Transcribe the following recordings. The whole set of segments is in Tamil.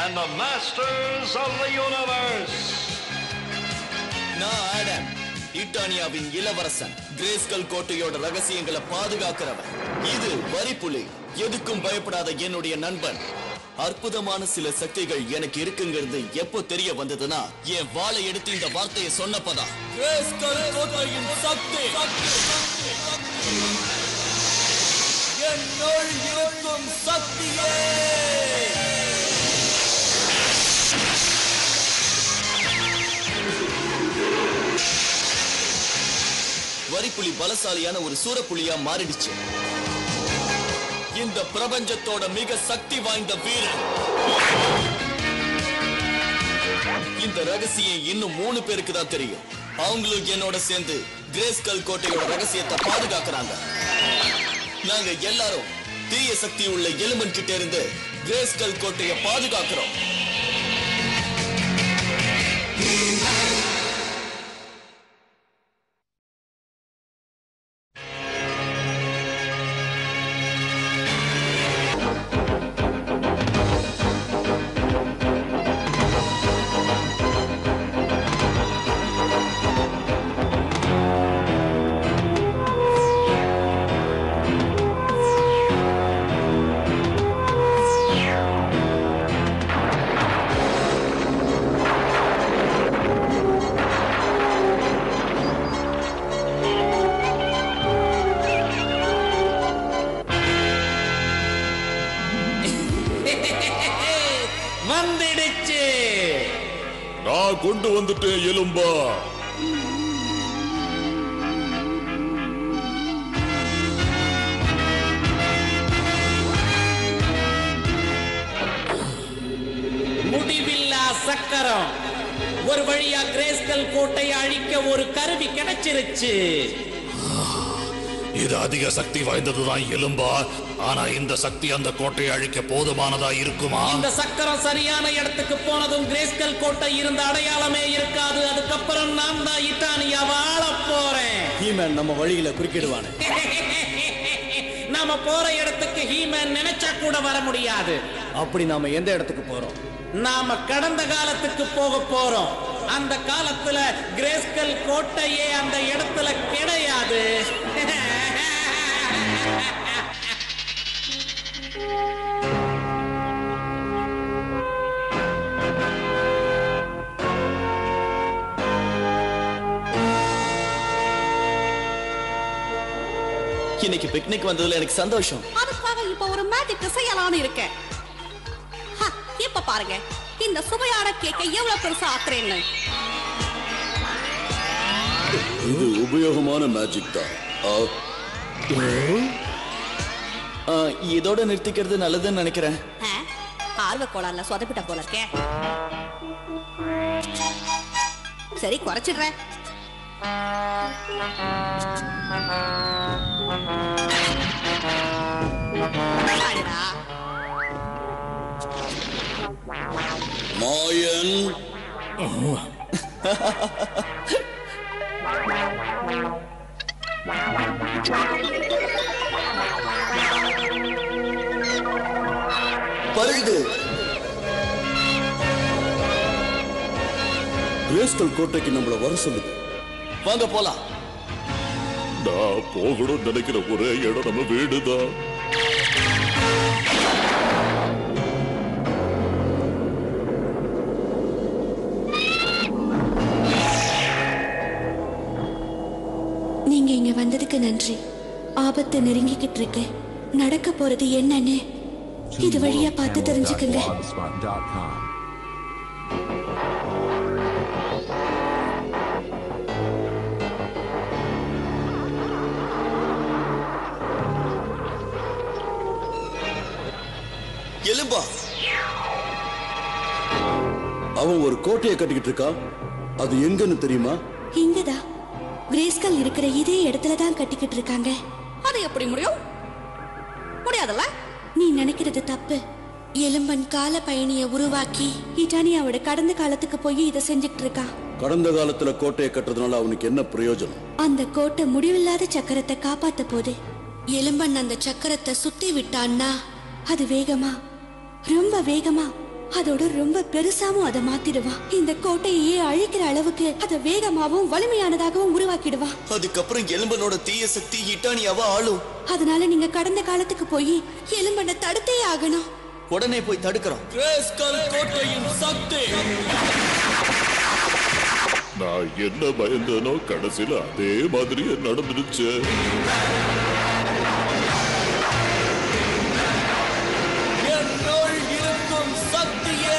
and the masters of the universe. நான் ஆடம் இட்டானியாவின் இளவரசன் கிரேஸ்கல் கோட்டையோட ரகசியங்களை பாதுகாக்கிறவன் இது வரிப்புலி எதுக்கும் பயப்படாத என்னுடைய நண்பன் அற்புதமான சில சக்திகள் எனக்கு இருக்குங்கிறது எப்போ தெரிய வந்ததுன்னா என் வாளை எடுத்து இந்த வார்த்தையை சொன்னப்பதான் கிரேஸ்கல் கோட்டையின் சக்தி என்னுள் இருக்கும் சக்தியே வரிப்புலி பலசாலியான ஒரு சூரப்புலியா மாறிடுச்சு இந்த பிரபஞ்சத்தோட மிக சக்தி வாய்ந்த வீரன் இந்த ரகசியம் இன்னும் மூணு பேருக்கு தான் தெரியும் அவங்களும் என்னோட சேர்ந்து கிரேஸ்கல் கோட்டையோட ரகசியத்தை பாதுகாக்கிறாங்க நாங்க எல்லாரும் தீய சக்தி உள்ள எலும்பன் கிட்ட இருந்து கிரேஸ்கல் கோட்டையை பாதுகாக்கிறோம் வந்துடுச்சு நான் கொண்டு வந்துட்டேன் எலும்பா முடிவில்லா சக்கரம் ஒரு வழியா கிரேஸ்கல் கோட்டையை அழிக்க ஒரு கருவி கிடைச்சிருச்சு இது அதிக சக்தி வாய்ந்ததுதான் எலும்பா ஆனா இந்த சக்தி அந்த கோட்டையை அழிக்க போதுமானதா இருக்குமா இந்த சக்கரம் சரியான இடத்துக்கு போனதும் கிரேஸ்கல் கோட்டை இருந்த அடையாளமே இருக்காது அதுக்கப்புறம் நான் தான் இட்டானியா வாழ போறேன் ஹீமேன் நம்ம வழியில குறுக்கிடுவானே நாம போற இடத்துக்கு ஹீமன் நினைச்சா கூட வர முடியாது அப்படி நாம எந்த இடத்துக்கு போறோம் நாம கடந்த காலத்துக்கு போக போறோம் அந்த காலத்துல கிரேஸ்கல் கோட்டையே அந்த இடத்துல கிடையாது இன்னைக்கு பிக்னிக் வந்ததுல எனக்கு சந்தோஷம் அதுக்காக இப்ப ஒரு மேஜிக் செய்யலாம்னு இருக்கேன் ஹ, இப்ப பாருங்க இந்த சுவையான கேக்கை எவ்வளவு பெருசா ஆக்குறேன்னு இது உபயோகமான மேஜிக் தான் ஆ, ஆ, இதோட நிறுத்திக்கிறது நல்லதுன்னு நினைக்கிறேன் ஆ, ஆர்வ கோளாறுல சொதப்பிட்ட போல இருக்கே சரி குறைச்சிடுறேன் அடடா. மாயன் பருது கிரேஸ்கல் கோட்டைக்கு நம்மள வர சொல்லுது வாங்க போலாம் நான் போகணும்னு நினைக்கிற ஒரே இடம் நம்ம வீடுதான் நீங்க இங்க வந்ததுக்கு நன்றி ஆபத்து நெருங்கிக்கிட்டு இருக்கு நடக்க போறது என்னன்னு இது வழியா பார்த்து தெரிஞ்சுக்குங்க Blogspot.com. எலும்பா அவன் ஒரு கோட்டையை கட்டிக்கிட்டு இருக்கான் அது எங்கன்னு தெரியுமா இங்கதான் கிரேஸ்கல் இருக்கிற இதே இடத்துல தான் கட்டிக்கிட்டு இருக்காங்க அது எப்படி முடியும் முடியாதுல்ல நீ நினைக்கிறது தப்பு எலும்பன் கால பயணிய உருவாக்கி இட்டானியாவோட கடந்த காலத்துக்கு போய் இதை செஞ்சுட்டு இருக்கான் கடந்த காலத்துல கோட்டையை கட்டுறதுனால அவனுக்கு என்ன பிரயோஜனம் அந்த கோட்டை முடிவில்லாத சக்கரத்தை காப்பாத்த போது எலும்பன் அந்த சக்கரத்தை சுத்தி விட்டான்னா அது வேகமா ரொம்ப வேகமா அதோட ரொம்ப பெருசாவும் அதை மாத்திடுவான் இந்த கோட்டையே அழிக்கிற அளவுக்கு அதை வேகமாவும் வலிமையானதாகவும் உருவாக்கிடுவான் அதுக்கப்புறம் எலும்பனோட தீய சக்தி இட்டானியாவா ஆளும் அதனால நீங்க கடந்த காலத்துக்கு போய் எலும்பண்ண தடுத்தே ஆகணும் உடனே போய் தடுக்கிறோம் கிரேஸ்கல் கோட்டையின் சக்தி நான் என்ன பயந்தனோ கடைசியில அதே மாதிரியே நடந்துடுச்சு என்னுள் இருக்கும் சக்தியே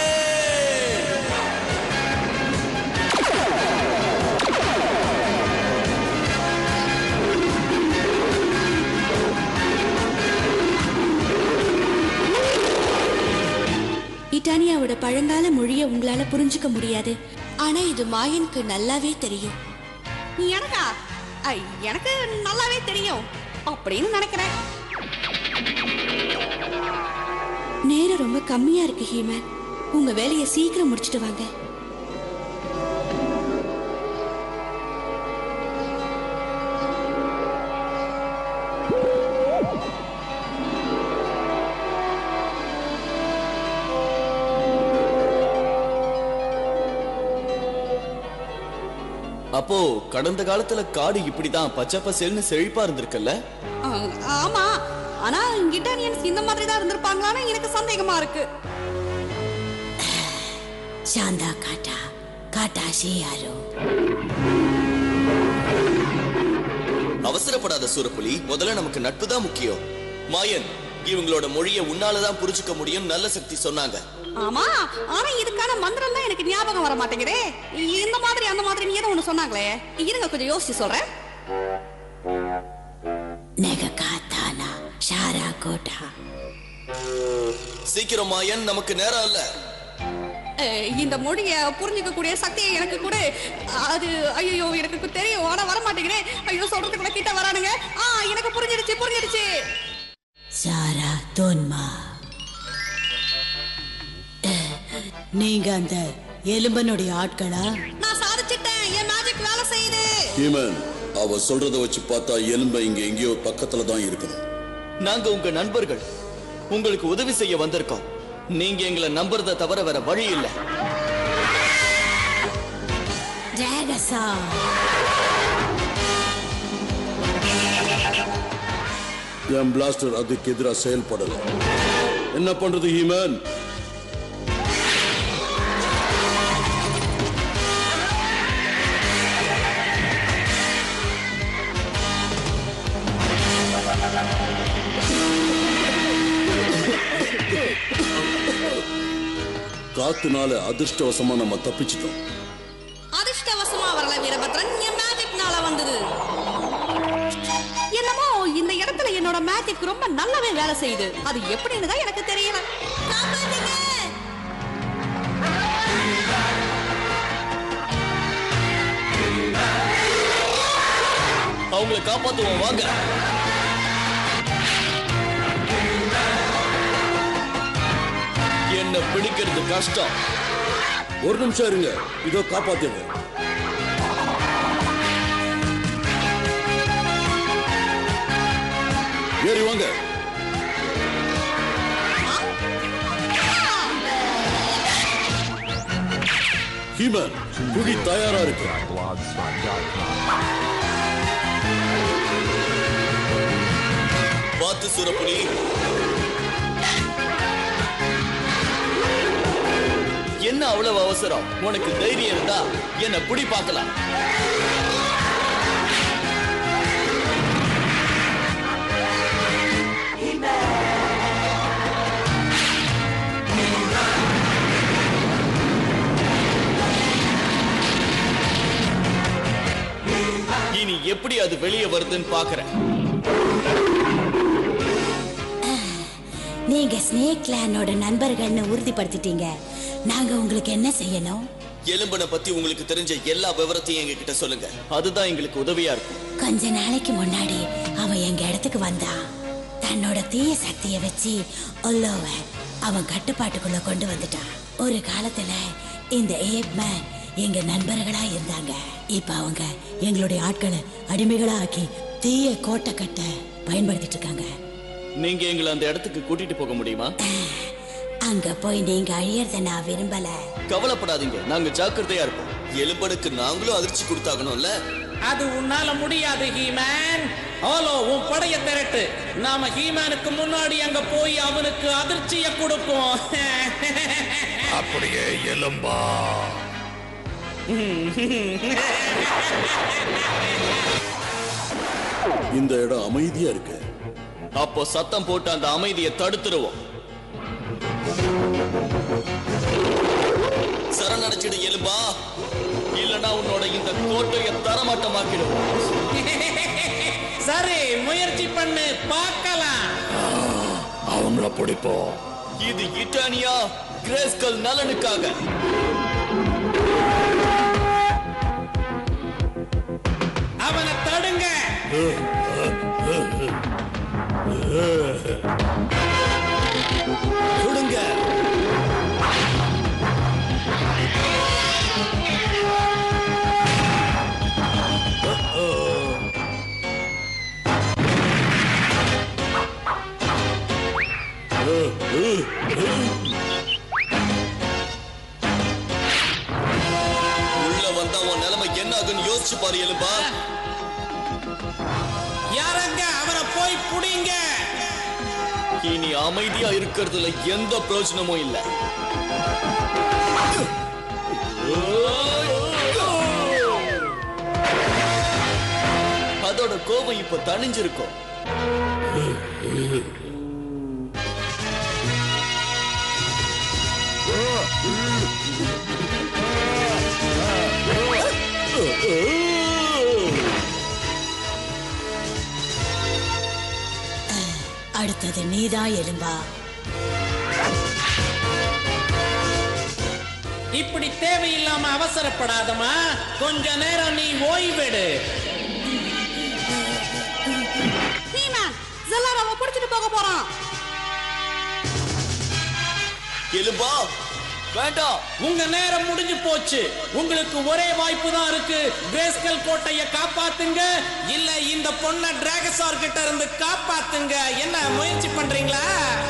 இட்டானியாவோட பழங்கால மொழிய உங்களால புரிஞ்சுக்க முடியாது ஆனா இது மாயனுக்கு நல்லாவே தெரியும் எனக்கா ஐ, எனக்கு நல்லாவே தெரியும் அப்படின்னு நினைக்கிறேன் நேரம் ரொம்ப கம்மியா இருக்கு ஹீமன் உங்க வேலையை சீக்கிரம் முடிச்சிட்டு வாங்க அப்போ கடந்த காலத்துல காடு இப்படிதான் பச்சை பசேல்னு செழிப்பா இருந்திருக்குல்ல ஆ, ஆமா ஆனா கிட்டானியன்ஸ் இந்த மாதிரி தான் இருந்திருப்பாங்களான்னு எனக்கு சந்தேகமா இருக்கு ಶಾಂದಾ ಕಾಟ ಕಾಟ ಶೇಯಾರು அவசரப்படாத சூரப்புலி முதல்ல நமக்கு நட்பு தான் முக்கியம் மாயன் இவங்களோட மொழியை உன்னாலதான் புரிஞ்சுக்க முடியும் நல்ல சக்தி சொன்னாங்க ஆமா ஆனா இதுக்கான மந்திரம் தான் எனக்கு ஞாபகம் வர மாட்டேங்குதே இந்த மாதிரி அந்த மாதிரி நீ ஏதோ ஒண்ணு சொன்னாங்களே இருங்க கொஞ்சம் யோசிச்சு சொல்றேன் ನೆಗ ಕಾತಾನ ಶಾರಾ ಕೋಟ சீக்கிரம் மாயன் நமக்கு நேரம் இல்ல அஹ், இந்த மொழிய புரிஞ்சுக்க கூடிய சக்தியை எனக்கு கூட அது ஐயோ எனக்கு தெரியும் ஆனா வர மாட்டேங்கிறேன் ஐயோ சொல்றதுக்குள்ள கிட்ட வரானுங்க ஆ எனக்கு புரிஞ்சிடுச்சு புரிஞ்சிடுச்சு சாரா தோன்மா நீங்க அந்த எலும்பனுடைய ஆட்களா நான் சாதிச்சிட்டேன் என் மேஜிக் வேலை செய்யுது ஹீமன் அவ சொல்றத வச்சு பார்த்தா எலும்பை இங்க எங்கேயோ பக்கத்துல தான் இருக்கணும் நாங்க உங்க நண்பர்கள் உங்களுக்கு உதவி செய்ய வந்திருக்கோம் நீங்க எங்களை நம்புறத தவிர வேற வழி இல்ல ஜேகசா என் பிளாஸ்டர் அதுக்கு எதிராக செயல்படல என்ன பண்றது ஹீமன் காத்துனால அதிர்ஷ்டவசமா நம்ம தப்பிச்சிட்டோம் அதிர்ஷ்டவசமா வரல வீரபத்ரன் என் மேஜிக்னால வந்தது என்னமோ இந்த இடத்துல என்னோட மேஜிக் ரொம்ப நல்லாவே வேலை செய்யுது அது எப்படின்னு தான் எனக்கு தெரியல காப்பாத்துங்க! அவங்கள காப்பாத்துவோம் வாங்க என்ன பிடிக்கிறது கஷ்டம் ஒரு நிமிஷம் இருங்க இதோ காப்பாத்திடுறேன் ஏறி வாங்க ஹீமன் குழி தயாரா இருக்கு பார்த்து சூரப்புலி என்ன அவ்வளவு அவசரம் உனக்கு தைரியம் இருந்தா என்ன புடி பார்க்கலாம் இனி எப்படி அது வெளியே வருதுன்னு பாக்குறேன் நீங்க ஸ்னேக் கிளானோட நண்பர்கள்னு உறுதிப்படுத்திட்டீங்க நாங்க உங்களுக்கு என்ன செய்யணும் எலும்பனை பத்தி உங்களுக்கு தெரிஞ்ச எல்லா விவரத்தையும் எங்க கிட்ட சொல்லுங்க அதுதான் எங்களுக்கு உதவியா இருக்கும் கொஞ்ச நாளைக்கு முன்னாடி அவன் எங்க இடத்துக்கு வந்தான் தன்னோட தீய சக்தியை வச்சு ஒல்லோவ அவன் கட்டுப்பாட்டுக்குள்ள கொண்டு வந்துட்டான் ஒரு காலத்துல இந்த ஏப்மேன் எங்க நண்பர்களா இருந்தாங்க இப்ப அவங்க எங்களுடைய ஆட்களை அடிமைகளா ஆக்கி தீய கோட்டை கட்ட பயன்படுத்திட்டு இருக்காங்க நீங்க எங்களை அந்த இடத்துக்கு கூட்டிட்டு போக முடியுமா அங்க போய் நீங்க அழியறத நான் விரும்பல கவலைப்படாதீங்க நாங்க ஜாக்கிரதையா இருப்போம் எலும்பனுக்கு நாங்களும் அதிர்ச்சி கொடுத்தாகணும்ல அது உன்னால முடியாது ஹீமேன் ஹலோ உன் படைய திரட்டு நாம ஹீமேனுக்கு முன்னாடி அங்க போய் அவனுக்கு அதிர்ச்சிய கொடுப்போம் அப்படியே எலும்பா இந்த இடம் அமைதியா இருக்கு அப்போ சத்தம் போட்டு அந்த அமைதியை தடுத்துருவோம் சரணடைச்சிடு எலும்பா இல்லனா உன்னோட இந்த கோட்டையை தரமாட்டமாக்கிடுவோம் சரி முயற்சி பண்ணு பார்க்கலாம் அவங்கள பிடிப்போம் இது இட்டானியா கிரேஸ்கல் நலனுக்காக அவனை தடுங்க கொடுங்க உள்ள வந்தா உன் நிலைமை என்ன ஆகுன்னு யோசிச்சு பாரு எலும்பா யாரங்க அவனை போய் புடிங்க இனி அமைதியா இருக்கிறதுல எந்த பிரயோஜனமும் இல்ல அதோட கோபம் இப்ப தணிஞ்சிருக்கும் அடுத்தது நீதான் எலும்பா இப்படி தேவையில்லாம அவசரப்படாதமா கொஞ்ச நேரம் நீ ஓய்வெடு ஹீமேன் ஜெல்லாராவை பிடிச்சிட்டு போக போறான் எலும்பா வேண்டாம் உங்க நேரம் முடிஞ்சு போச்சு உங்களுக்கு ஒரே வாய்ப்பு தான் இருக்கு கிரேஸ்கல் கோட்டைய காப்பாத்துங்க இல்ல இந்த பொண்ண டிராகசார் கிட்ட இருந்து காப்பாத்துங்க என்ன முயற்சி பண்றீங்களா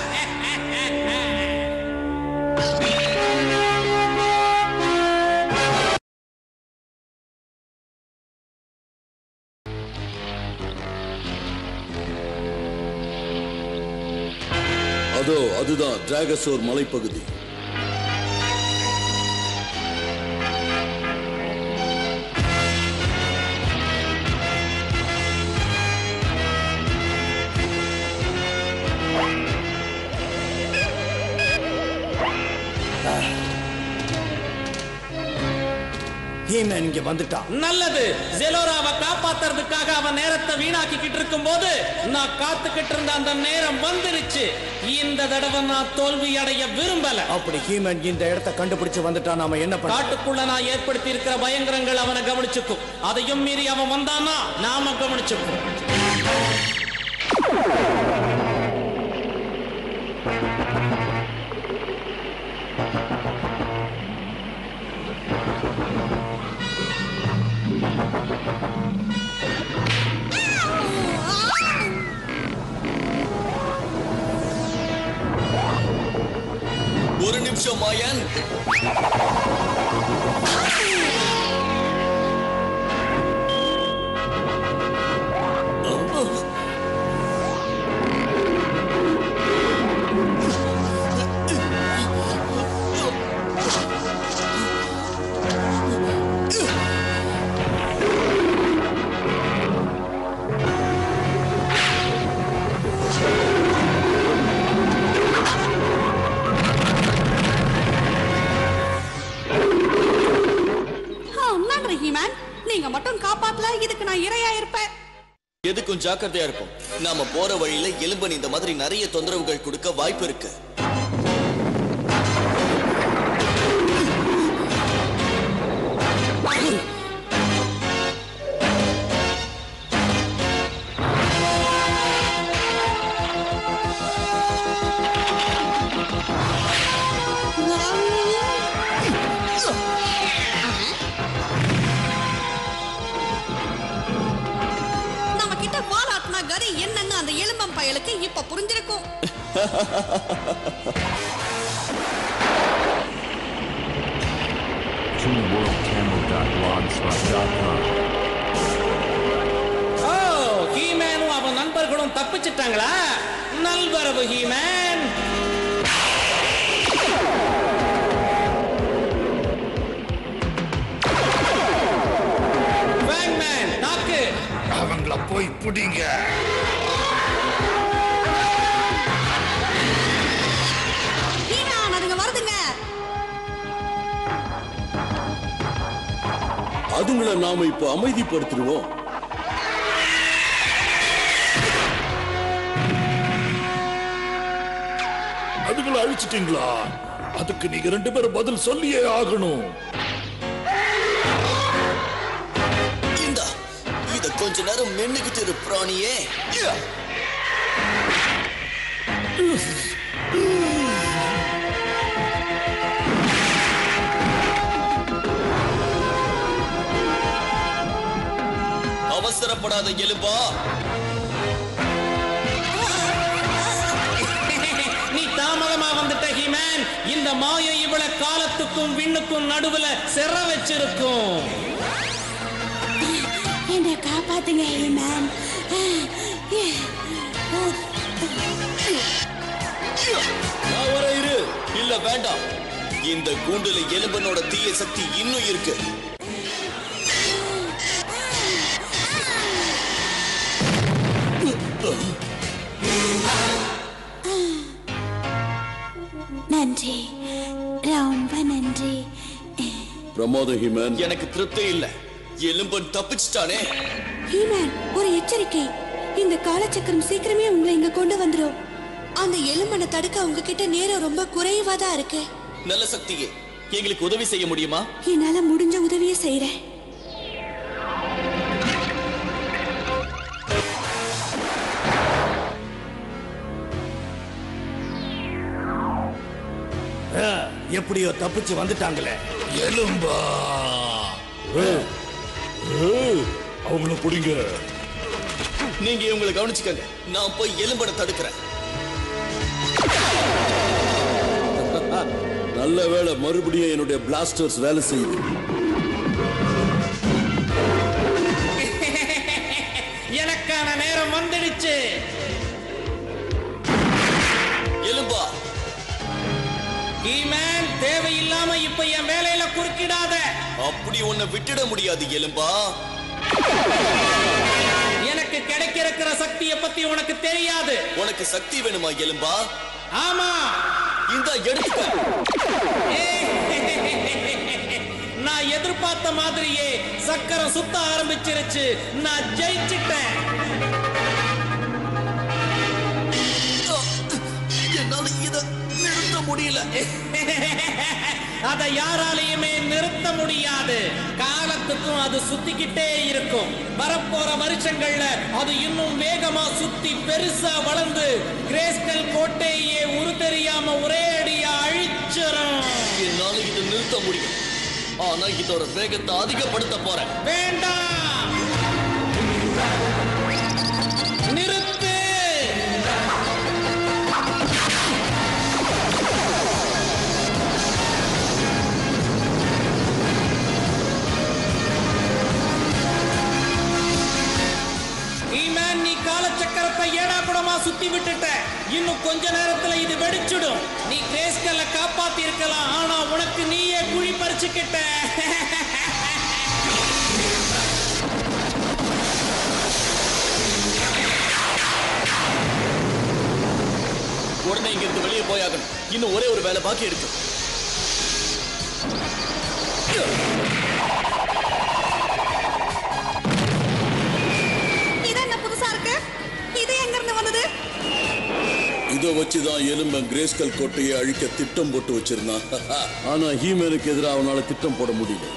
அதோ அதுதான் டிராகசோர் மலைப்பகுதி ஹீமேன் இங்க வந்துட்டான் நல்லது ஜெலோராவை காப்பாத்துறதுக்காக அவன் நேரத்தை வீணாக்கிக்கிட்டு இருக்கும் போது நான் காத்துக்கிட்டு இருந்த அந்த நேரம் வந்துருச்சு இந்த தடவை நான் தோல்வி அடைய விரும்பல அப்படி ஹீமேன் இந்த இடத்த கண்டுபிடிச்சு வந்துட்டான் நாம என்ன பண்ண காட்டுக்குள்ள நான் ஏற்படுத்தி இருக்கிற பயங்கரங்கள் அவனை கவனிச்சுக்கும் அதையும் மீறி அவன் வந்தானா நாம கவனிச்சுக்கும் ஒரு நிமிஷம் மாயன் ஆ, நன்றி ஹீமேன் நீங்க மட்டும் காப்பாத்தல இதுக்கு நான் இரையா இருப்பேன் எதுக்கும் ஜாக்கிரதையா இருக்கும் நாம போற வழியில எலும்பன் இந்த மாதிரி நிறைய தொந்தரவுகள் கொடுக்க வாய்ப்பு இருக்கு நம்ம கிட்ட பாலாட்டினா கதி என்னன்னு அந்த எலும்பம் பயலுக்கு இப்ப புரிஞ்சிருக்கும் ஓ ஹீமேனும் அவன் நண்பர்களும் தப்பிச்சிட்டாங்களா நல்வரவு ஹீமேன் வேங்மேன் தாக்கு அவங்கள போய் புடிங்க ஹீமான் அதுங்க வருதுங்க அதுங்களை நாம இப்ப அமைதிப்படுத்திடுவோம் அதுங்களை அழிச்சிட்டீங்களா அதுக்கு நீங்க ரெண்டு பேரும் பதில் சொல்லியே ஆகணும் இந்தா இத கொஞ்ச நேரம் மென்னுக்கிட்டு இரு பிராணியே யா! அவசரப்படாத எலும்பா நீ தாமதமா வந்துட்ட ஹீமேன் இந்த மாயம் இவ்வளவு காலத்துக்கும் விண்ணுக்கும் நடுவுல சிற வச்சிருக்கும் என்னை காப்பாத்துங்க ஹீமேன் நான் வர இரு இல்ல வேண்டாம் இந்த கூண்டுல எலும்பனோட தீய சக்தி இன்னும் இருக்கு நன்றி ரொம்ப நன்றி பிரமாதம் ஹிமேன் எனக்கு திருப்தி இல்ல எலும்பன் தப்பிச்சிட்டானே ஹீமேன் ஒரு எச்சரிக்கை இந்த காலச்சக்கரம் சீக்கிரமே உங்களை இங்க கொண்டு வந்துரும் அந்த எலும்பனை தடுக்க உங்ககிட்ட நேரம் ரொம்ப குறைவா தான் இருக்கு நல்ல சக்தியே எங்களுக்கு உதவி செய்ய முடியுமா என்னால முடிஞ்ச உதவியை செய்யறேன் ஆ, எப்படியோ தப்பிச்சு வந்துட்டாங்களே எலும்பா அவங்கள புடிங்க நீங்க இவங்களை கவனிச்சுக்கங்க நான் போய் எலும்பனை தடுக்கிறேன் நல்ல வேளை மறுபடியும் என்னுடைய பிளாஸ்டர்ஸ் வேலை செய்யுது எனக்கான நேரம் வந்துடுச்சு எலும்பா ஹீமேன் தேவையில்லாம இப்ப என் வேலையில குறுக்கிடாத அப்படி உன்னை விட்டுட முடியாது எலும்பா எனக்கு கிடைக்கிற சக்தியை பத்தி உனக்கு தெரியாது உனக்கு சக்தி வேணுமா எலும்பா ஆமா இந்த எடுத்துக்க நான் எதிர்பார்த்த மாதிரியே சக்கரம் சுத்த ஆரம்பிச்சிருச்சு நான் ஜெயிச்சிட்டேன் என்னால இத நிறுத்த முடியல அதை யாராலையுமே நிறுத்த முடியாது காலத்துக்கும் அது சுத்திக்கிட்டே இருக்கும் வரப்போற வருஷங்கள்ல அது இன்னும் வேகமா சுத்தி பெருசா வளர்ந்து கிரேஸ்கல் கோட்டையே உரு தெரியாம ஒரே அடியா அழிச்சிரும் என்னால இதை நிறுத்த முடியும் ஆனா இதோட வேகத்தை அதிகப்படுத்த போறேன் வேண்டாம் நிறுத்து ஈமேன், நீ காலச்சக்கரத்தை ஏடாகுடமா சுத்தி விட்டுட்ட இன்னும் கொஞ்ச நேரத்துல இது வெடிச்சிடும் நீ கிரேஸ்கல்ல காப்பாத்தி இருக்கலாம் ஆனா உனக்கு நீயே குழி பறிச்சுக்கிட்ட உடனே இங்க இருந்து வெளியே போயாகணும் இன்னும் ஒரே ஒரு வேலை பாக்கி இருக்கு இது என்ன புதுசா இருக்கு இது எங்க இருந்து வந்தது இதை வச்சுதான் எலும்பன் கிரேஸ்கல் கோட்டையை அழிக்க திட்டம் போட்டு வச்சிருந்தான் ஆனா ஹீமனுக்கு எதிராக அவனால திட்டம் போட முடியல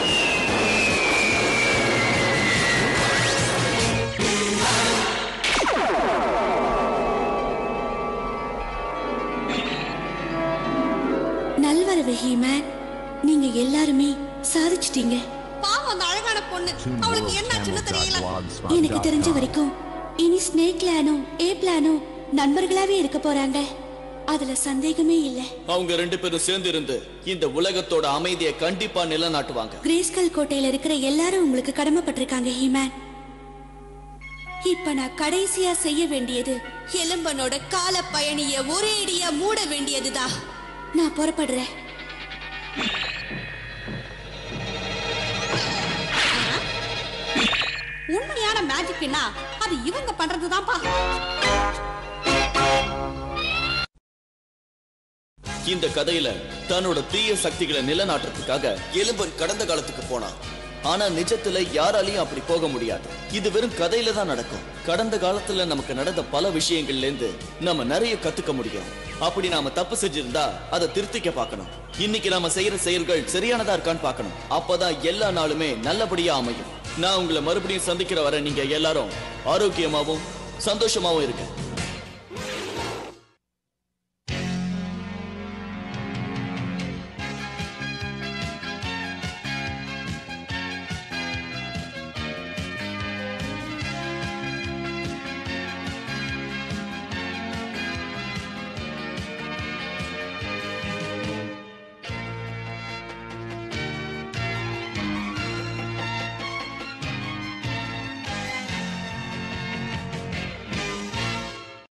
நல்வரவு ஹீமேன் நீங்க எல்லாருமே சாதிச்சிட்டீங்க பாவம் அந்த அழகான பொண்ணு அவளுக்கு என்னாச்சுன்னு தெரியல எனக்கு தெரிஞ்ச வரைக்கும் இனி ஸ்னேக் பிளானும் ஏ பிளானும் நண்பர்களாவே இருக்க போறாங்க அதுல சந்தேகமே இல்ல அவங்க ரெண்டு பேரும் சேர்ந்து இருந்து இந்த உலகத்தோட அமைதியை கண்டிப்பா நிலைநாட்டுவாங்க கிரேஸ்கல் கோட்டையில இருக்கிற எல்லாரும் உங்களுக்கு கடமைப்பட்டிருக்காங்க ஹீமேன் இப்ப நான் கடைசியா செய்ய வேண்டியது எலும்பனோட கால பயணிய ஒரே அடியா மூட வேண்டியதுதான் நான் புறப்படுறேன் உண்மையான மேஜிக்னா அது இவங்க பண்றதுதான்ப்பா இந்த கதையில தன்னோட தீய சக்திகளை நிலைநாட்டுறதுக்காக எலும்பன் கடந்த காலத்துக்கு போனான் ஆனா நிஜத்துல யாராலையும் அப்படி போக முடியாது இது வெறும் கதையில தான் நடக்கும் கடந்த காலத்துல நமக்கு நடந்த பல விஷயங்கள்ல இருந்து நம்ம நிறைய கத்துக்க முடியும் அப்படி நாம தப்பு செஞ்சிருந்தா அதை திருத்திக்க பார்க்கணும் இன்னைக்கு நாம செய்யற செயல்கள் சரியானதா இருக்கான்னு பார்க்கணும் அப்பதான் எல்லா நாளுமே நல்லபடியா அமையும் நான் உங்களை மறுபடியும் சந்திக்கிற வரை நீங்க எல்லாரும் ஆரோக்கியமாவும் சந்தோஷமாவும் இருக்க